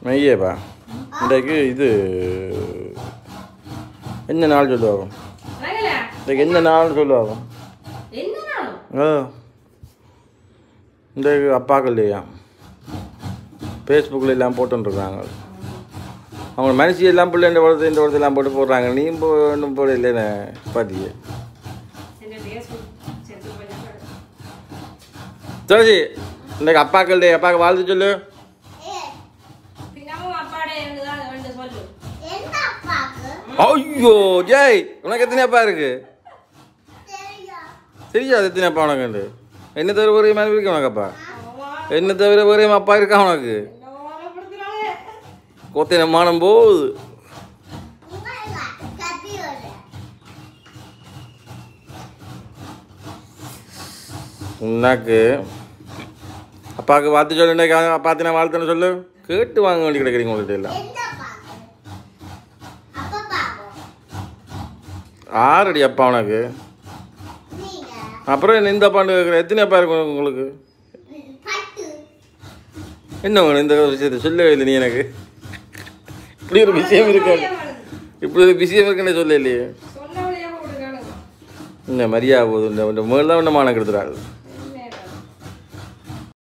மெய்யேப்பா இன்றைக்கு இது என்ன நாள் சொல்லுவாங்க ரகல இன்றைக்கு என்ன நாள்னு சொல்லுவாங்க என்ன நாளும் ஆ இன்றைக்கு அப்பாக்கள் இல்லையா ஃபேஸ்புக்கில் எல்லாம் போட்டுருக்காங்க அவங்க மனுஷி எல்லாம் பிள்ளை இந்த படத்தை இந்த படத்தை எல்லாம் போட்டு போடுறாங்க நீ போ ஒன்றும் போட இல்லைன்னு பாத்தியே என்ற பேஸ்புக் செத்து போய் துளசி இன்றைக்கு அப்பாக்கள் டே அப்பாவுக்கு வாழ்த்து சொல்லு பின்னமும் அப்பாடே இருந்துதான் வந்து சொல்லு எந்த அப்பாக்கு ஐயோ ஜெய் உனக்கு எத்தனை அப்பா இருக்கு தெரியும் தெரியாது எத்தனை அப்பா உனக்கு என்ன தவிர ஒரே மாதிரி இருக்கு உனக்கு அப்பா ஆமா என்ன தவிர ஒரே அப்பா இருக்கா உனக்கு என்ன படுத்துறாளே கொத்தின மானம் போகுது உங்களா கத்தியோட உனக்கு அப்பாவுக்கு வாழ்த்து சொல்லு இன்னைக்கு பார்த்தினா வாழ்த்துன்னு சொல்லு கேட்டு வாங்க வேண்டி கிடைக்கிறீங்க உங்கள்கிட்ட எல்லாம் எந்த அப்பாக்கு அப்பா பாப்போம் ஆறடி அப்பா உனக்கு நீங்க அப்புறம் என்ன இந்த அப்பான்னு கேட்குற எத்தனை அப்பா இருக்கும் உங்களுக்கு பட்டு என்ன வேணும் இந்த விஷயத்தை சொல்லவே இல்லை நீ எனக்கு இப்படி ஒரு விஷயம் இருக்கு இப்படி ஒரு விஷயம் இருக்குன்னு சொல்ல இல்லையே சொன்னவளையே கொடுக்கணும் இந்த மரியாதை போகுது இந்த இந்த மேலாம் ஒன்று மானம் கெடுத்துறாரு